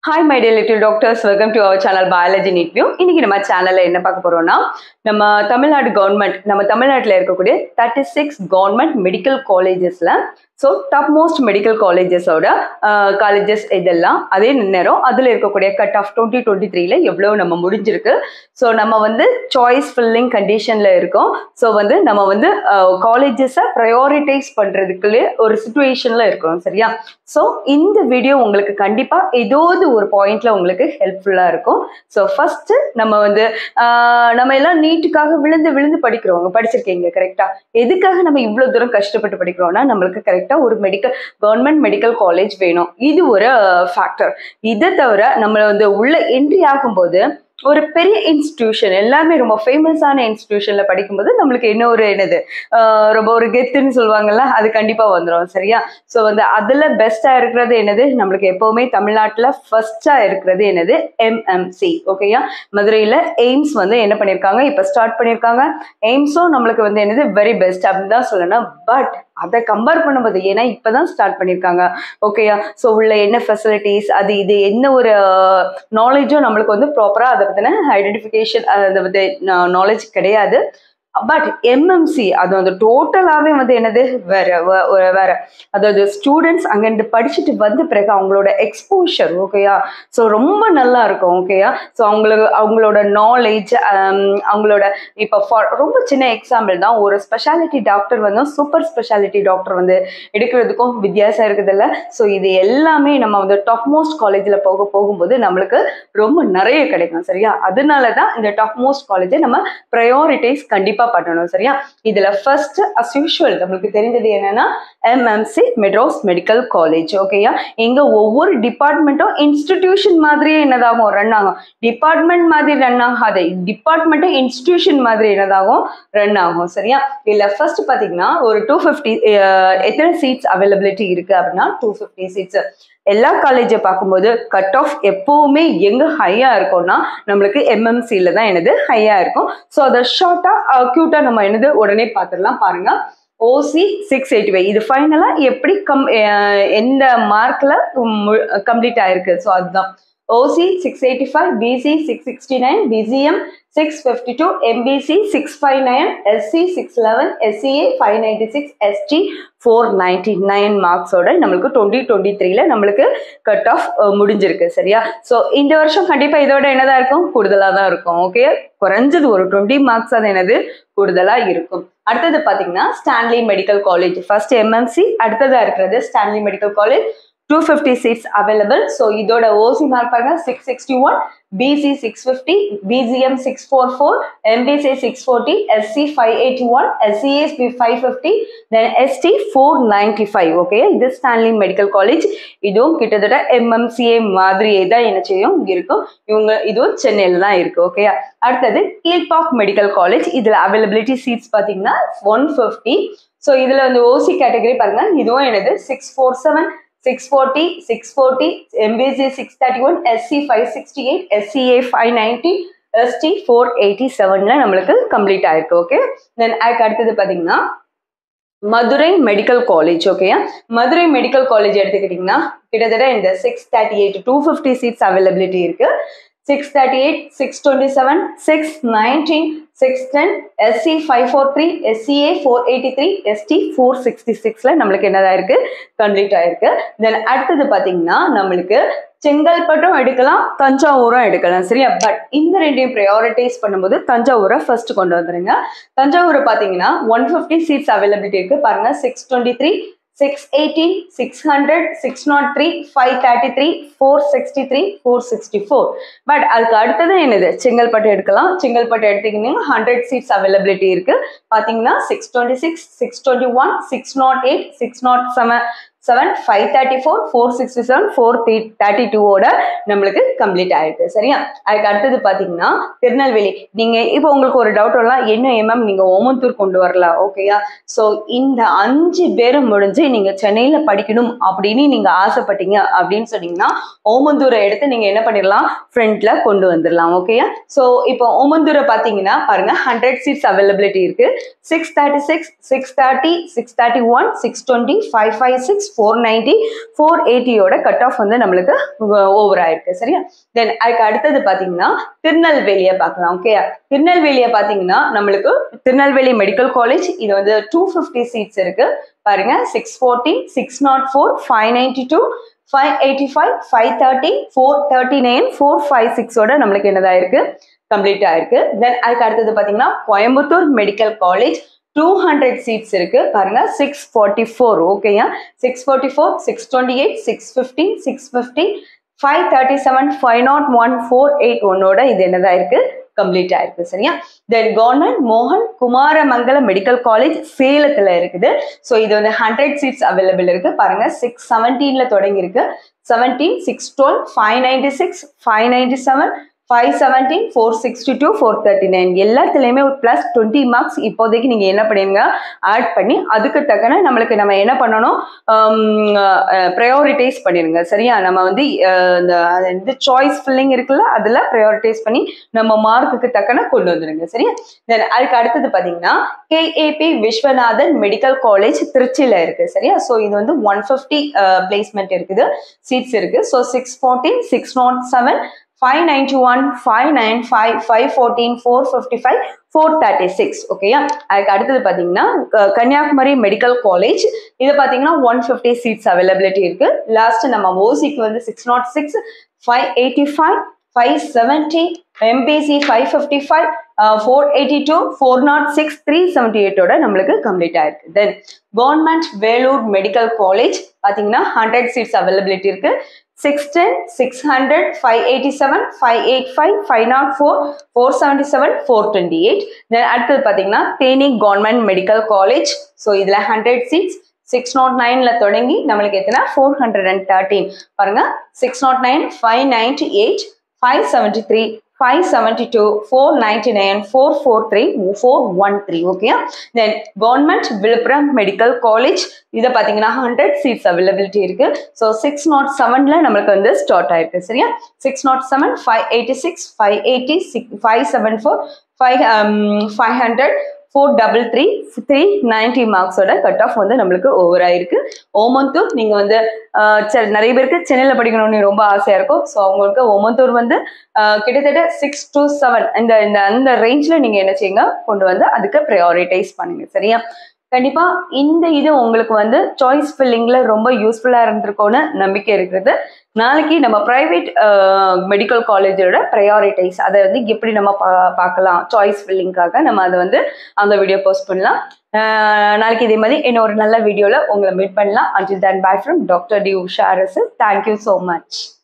hi my dear little doctors welcome to our channel biology NEET view இன்னைக்கு நம்ம சேனல்ல என்ன பார்க்க போறோம்னா நம்ம தமிழ்நாடு கவர்மெண்ட் நம்ம தமிழ்நாட்டில் இருக்கக்கூடிய தேர்ட்டி சிக்ஸ் கவர்மெண்ட் மெடிக்கல் காலேஜஸ்ல ஸோ டாப் மோஸ்ட் மெடிக்கல் காலேஜஸோட காலேஜஸ் இதெல்லாம் அதே நேரம் அதில் இருக்கக்கூடிய கட் ஆஃப் டுவெண்ட்டி டுவெண்ட்டி த்ரீல எவ்வளோ நம்ம முடிஞ்சிருக்கு ஸோ நம்ம வந்து சாய்ஸ் ஃபில்லிங் கண்டிஷனில் இருக்கோம் ஸோ வந்து நம்ம வந்து காலேஜஸை ப்ரையாரிட்டைஸ் பண்ணுறதுக்குள்ளே ஒரு சுச்சுவேஷனில் இருக்கோம் சரியா ஸோ இந்த வீடியோ உங்களுக்கு கண்டிப்பாக ஏதாவது ஒரு பாயிண்ட்ல உங்களுக்கு ஹெல்ப்ஃபுல்லாக இருக்கும் ஸோ ஃபஸ்ட்டு நம்ம வந்து ஆஹ், நம்ம எல்லாம் நீட்டுக்காக விழுந்து விழுந்து படிக்கிறோம் படிச்சிருக்கீங்க கரெக்டாக எதுக்காக நம்ம இவ்வளோ தூரம் கஷ்டப்பட்டு படிக்கிறோம்னா நம்மளுக்கு கரெக்டாக ஒரு மெடிக்கல் கவர்மெண்ட் மெடிக்கல் காலேஜ் வேணும் இது ஒரு ஃபேக்டர் இதை தவிர நம்மளை வந்து உள்ள என்ட்ரி ஆகும்போது ஒரு பெரிய இன்ஸ்டிடியூஷன் எல்லாமே ரொம்ப ஃபேமஸான இன்ஸ்டிடியூஷன்ல படிக்கும்போது நம்மளுக்கு என்ன ஒரு என்னது ஆஹ் ரொம்ப ஒரு கெத்துன்னு சொல்லுவாங்கல்ல அது கண்டிப்பா வந்துடும் சரியா ஸோ வந்து அதுல பெஸ்டா இருக்கிறது என்னது நம்மளுக்கு எப்பவுமே தமிழ்நாட்டில் ஃபர்ஸ்டா இருக்கிறது என்னது எம்எம்சி ஓகேயா மதுரையில எய்ம்ஸ் வந்து என்ன பண்ணியிருக்காங்க இப்போ ஸ்டார்ட் பண்ணியிருக்காங்க எய்ம்ஸும் நம்மளுக்கு வந்து என்னது வெரி பெஸ்ட் அப்படின்னு தான் சொல்லணும் பட் அதை கம்பேர் பண்ணும்போது ஏன்னா இப்பதான் ஸ்டார்ட் பண்ணியிருக்காங்க ஓகேயா ஸோ உள்ள என்ன ஃபெசிலிட்டிஸ் அது இது என்ன ஒரு நாலேஜும் நம்மளுக்கு வந்து ப்ராப்பராக அதை பற்றின ஐடென்டிஃபிகேஷன் அதை பற்றி நாலேஜ் கிடையாது பட் எம்எம்சி அது வந்து டோட்டலாகவே வந்து என்னது வேற வ- ஒரு வேற அதாவது ஸ்டூடெண்ட்ஸ் அங்கேருந்து படிச்சுட்டு வந்த பிறகு அவங்களோட எக்ஸ்போஷர் ஓகேயா ஸோ ரொம்ப நல்லா இருக்கும் ஓகேயா ஸோ அவங்களுக்கு அவங்களோட நாலேஜ் அவங்களோட இப்போ ஃபார் ரொம்ப சின்ன எக்ஸாம்பிள் தான் ஒரு ஸ்பெஷாலிட்டி டாக்டர் வந்து சூப்பர் ஸ்பெஷாலிட்டி டாக்டர் வந்து எடுக்கிறதுக்கும் வித்தியாசம் இருக்குதுல்ல ஸோ இது எல்லாமே நம்ம வந்து டாப் மோஸ்ட் காலேஜில் போக போகும்போது நம்மளுக்கு ரொம்ப நிறைய கிடைக்கும் சரியா அதனால தான் இந்த டாப் மோஸ்ட் காலேஜை நம்ம ப்ரையாரிட்டைஸ் கண்டிப்பாக பண்ணணும் சரியா இதில் ஃபர்ஸ்ட் அஸ் யூஷுவல் நம்மளுக்கு தெரிஞ்சது என்னன்னா எம்எம்சி மெட்ராஸ் மெடிக்கல் காலேஜ் ஓகேயா இங்கே ஒவ்வொரு டிபார்ட்மெண்ட்டும் இன்ஸ்டிடியூஷன் மாதிரியே என்னதாகும் ரன் ஆகும் டிபார்ட்மெண்ட் மாதிரி ரன் ஆகாது டிபார்ட்மெண்ட்டும் இன்ஸ்டிடியூஷன் மாதிரி என்னதாகும் ரன் ஆகும் சரியா இல்லை ஃபர்ஸ்ட் பார்த்தீங்கன்னா ஒரு டூ ஃபிஃப்டி எத்தனை சீட்ஸ் அவைலபிலிட்டி இருக்கு அப்படின்னா டூ ஃபிஃப்டி சீட்ஸ் எல்லா காலேஜை பார்க்கும்போது கட் ஆஃப் எப்பவுமே எங்க ஹையா இருக்கும்னா நம்மளுக்கு எம்எம்சியில தான் என்னது ஹையா இருக்கும் ஸோ அதை ஷார்ட்டா க்யூட்டா நம்ம என்னது உடனே பார்த்துடலாம் பாருங்க ஓசி சிக்ஸ் எயிட்டி ஃபைவ் இது ஃபைனலாக எப்படி கம் அஹ் எந்த மார்க்கில் கம்ப்ளீட் ஆயிருக்கு ஸோ அதுதான் OC six eighty five BC six sixty nine BCM six fifty two MBC six five nine SC six eleven SCA five ninety six ST four ninety nine மார்க்ஸோட நம்மளுக்கு twenty twenty த்ரீல நம்மளுக்கு cut off முடிஞ்சிருக்கு சரியா so இந்த வருஷம் கண்டிப்பாக இதோட என்னதான் இருக்கும் கூடுதலாக தான் இருக்கும் ஓகே குறைஞ்சது ஒரு டுவெண்ட்டி மார்க்ஸ் அது என்னது கூடுதலாக இருக்கும் அடுத்தது பார்த்தீங்கன்னா Stanley medical college first MMC அடுத்ததாக இருக்கிறது Stanley medical college two fifty seats available so இதோட ஓசி மார்க் பாருங்க six sixty one BC six fifty BGM six four four MBC six forty SC five eighty one SCSP five fifty then ST four ninety five okay இது Stanley medical college இதுவும் கிட்டத்தட்ட எம்எம்சிஏ மாதிரியே தான் என்ன செய்யும் இருக்கும் இவங்க இதுவும் சென்னையில் தான் இருக்கு ஓகே அடுத்தது கீழ்பாக் மெடிக்கல் காலேஜ் இதில் அவைலபிலிட்டி சீட்ஸ் பார்த்தீங்கன்னா ஒன் ஃபிஃப்டி ஸோ இதில் வந்து ஓசி கேட்டகரி பாருங்க இதுவும் என்னது six four seven six forty six forty MBC six thirty one SC five sixty eight SCA five ninety ST four eighty செவனில் நம்மளுக்கு கம்ப்ளீட் ஆயிருக்கு ஓகே தென் அதுக்கு அடுத்தது பார்த்தீங்கன்னா மதுரை மெடிக்கல் காலேஜ் ஓகேயா மதுரை மெடிக்கல் காலேஜ் எடுத்துக்கிட்டிங்கன்னா கிட்டத்தட்ட இந்த six thirty eight two fifty seats availability இருக்கு six thirty eight six twenty seven six nineteen six ten SC five four three SCA four eighty three ST four sixty சிக்ஸில் நம்மளுக்கு என்னதான் இருக்கு complete ஆயிருக்கு தென் அடுத்தது பார்த்தீங்கன்னா நம்மளுக்கு செங்கல்பட்டும் எடுக்கலாம் தஞ்சாவூரும் எடுக்கலாம் சரியா பட் இந்த ரெண்டையும் ப்ரையாரிட்டைஸ் பண்ணும்போது தஞ்சாவூரை ஃபர்ஸ்ட் கொண்டு வந்துருங்க தஞ்சாவூரை பார்த்தீங்கன்னா ஒன் ஃபிஃப்டி சீட்ஸ் அவைலபிலிட்டி இருக்கு பாருங்க six twenty three six eighty six hundred six nought three five thirty three four sixty three four sixty four but அதுக்கு அடுத்தது என்னது செங்கல்பட்டு எடுக்கலாம் செங்கல்பட்டு எடுத்தீங்கன்னா ஹண்ட்ரட் சீட்ஸ் அவைலபிலிட்டி இருக்கு பார்த்தீங்கன்னா six twenty six six twenty one six nought eight six nought seven seven five thirty four four sixty seven four three thirty டூவோட நம்மளுக்கு complete ஆயிருக்கு சரியா அதுக்கு அடுத்தது பார்த்தீங்கன்னா திருநெல்வேலி நீங்கள் இப்போ உங்களுக்கு ஒரு டவுட் வரலாம் என்ன எம்எம் நீங்கள் ஓமந்தூர் கொண்டு வரலாம் ஓகேயா ஸோ இந்த அஞ்சு பேரும் முடிஞ்சு நீங்கள் சென்னையில் படிக்கணும் அப்படின்னு நீங்கள் ஆசைப்பட்டீங்க அப்படின்னு சொன்னீங்கன்னா ஓமந்தூரை எடுத்து நீங்கள் என்ன பண்ணிடலாம் ஃப்ரண்ட்ல கொண்டு வந்துடலாம் ஓகேயா ஸோ இப்போ ஓமந்தூரை பார்த்தீங்கன்னா பாருங்க ஹண்ட்ரட் சீட்ஸ் அவைலபிலிட்டி இருக்கு six thirty six six thirty six thirty one six twenty five five six four ninety four எயிட்டியோட கட் ஆஃப் வந்து நம்மளுக்கு ஓவர் ஆயிருக்கு சரியா தென் அதுக்கு அடுத்தது பார்த்தீங்கன்னா திருநெல்வேலியை பார்க்கலாம் ஓகே திருநெல்வேலியை பார்த்தீங்கன்னா நம்மளுக்கு திருநெல்வேலி மெடிக்கல் காலேஜ் இது வந்து டூ ஃபிஃப்டி சீட்ஸ் இருக்கு பாருங்க six forty six nought four five ninety two five eighty five five thirty four thirty nine four five சிக்ஸோட நம்மளுக்கு என்னதாக இருக்கு கம்ப்ளீட் ஆயிருக்கு தென் அதுக்கு அடுத்தது பார்த்தீங்கன்னா Coimbatore medical college two hundred seats இருக்கு பாருங்க சிக்ஸ் ஃபார்ட்டி ஃபோர் ஓகேயா six forty four six twenty eight six fifty six fifty five thirty seven five nought one four eight ஒன்னோட இது என்னதான் இருக்கு கம்ப்ளீட் ஆயிருக்கு சரியா தென் கவர்மெண்ட் மோகன் குமாரமங்கலம் மெடிக்கல் காலேஜ் சேலத்துல இருக்குது ஸோ இது வந்து ஹண்ட்ரட் சீட்ஸ் அவைலபிள் இருக்கு பாருங்க சிக்ஸ் செவன்டீன்ல தொடங்கி இருக்கு seventeen six twelve five ninety six five ninety seven five seventeen four sixty two four thirty nine எல்லாத்துலேயுமே ஒரு ப்ளஸ் டுவெண்ட்டி மார்க்ஸ் இப்போதைக்கு நீங்கள் என்ன பண்ணுவீங்க ஆட் பண்ணி அதுக்கு தக்கன நம்மளுக்கு நம்ம என்ன பண்ணணும் ப்ரையாரிட்டைஸ் பண்ணிடுங்க சரியா நம்ம வந்து இந்த இது சாய்ஸ் ஃபில்லிங் இருக்குல்ல அதில் ப்ரையாரிட்டைஸ் பண்ணி நம்ம மார்க்குக்கு தக்கன கொண்டு வந்துடுங்க சரியா தென் அதுக்கு அடுத்தது பார்த்தீங்கன்னா கேஏபி விஸ்வநாதன் மெடிக்கல் காலேஜ் திருச்சியில் இருக்குது சரியா ஸோ இது வந்து ஒன் ஃபிஃப்டி பிளேஸ்மெண்ட் இருக்குது சீட்ஸ் இருக்குது so six fourteen six nought seven five ninety one five nine five five fourteen four fifty five four thirty six ஓகேயா அதுக்கு அடுத்தது பார்த்தீங்கன்னா கன்னியாகுமரி மெடிக்கல் காலேஜ் இது பார்த்தீங்கன்னா ஒன் ஃபிஃப்டி சீட்ஸ் அவைலபிலிட்டி இருக்கு லாஸ்ட் நம்ம ஓசிக்கு வந்து six nought six five eighty five five seventy MBC five fifty five four eighty two four nought six three seventy எயிட்டோட நம்மளுக்கு கம்ப்ளீட் ஆயிருக்கு then government Vellore medical college பார்த்தீங்கன்னா ஹண்ட்ரட் சீட்ஸ் அவைலபிலிட்டி இருக்கு six ten six hundred five eighty seven five eight five five nought four four seventy seven four twenty eight then அடுத்தது பார்த்தீங்கன்னா Theni government medical college so இதில் hundred seats six nought நைன்ல தொடங்கி நம்மளுக்கு எத்தனை four hundred and thirteen பாருங்க six nought nine five ninety eight five seventy three five seventy two four ninety nine four four three four one three okay then government Villupuram medical college இதை பார்த்தீங்கன்னா hundred seats availability இருக்கு so six nought செவன்ல நம்மளுக்கு வந்து start ஆயிருக்கு சரியா six nought seven five eighty six five eighty six five seven four five five hundred four double three three ninety மார்க்ஸோட cut off வந்து நம்மளுக்கு ஓவர் ஆயிருக்கு ஓமந்தூர் நீங்கள் வந்து நிறைய பேருக்கு சென்னையில் படிக்கணும்னு ரொம்ப ஆசையாக இருக்கும் ஸோ அவங்களுக்கு ஓமந்தூர் வந்து கிட்டத்தட்ட சிக்ஸ் டு செவன் இந்த இந்த அந்த ரேஞ்சில் நீங்கள் என்ன செய்யுங்க கொண்டு வந்து அதுக்கு ப்ரையாரிட்டைஸ் பண்ணுங்க சரியா கண்டிப்பா இந்த இது உங்களுக்கு வந்து சாய்ஸ் ஃபில்லிங்ல ரொம்ப யூஸ்ஃபுல்லா இருந்திருக்கும்னு நம்பிக்கை இருக்கிறது நாளைக்கு நம்ம பிரைவேட் மெடிக்கல் காலேஜோட ப்ரையாரிட்டைஸ் அதை வந்து எப்படி நம்ம பா பார்க்கலாம் சாய்ஸ் ஃபில்லிங்காக நம்ம அதை வந்து அந்த வீடியோ போஸ்ட் பண்ணலாம் நாளைக்கு இதே மாதிரி இன்னொரு நல்ல வீடியோவில் உங்களை மீட் பண்ணலாம் until then bye from doctor D Usha Arasu thank you so much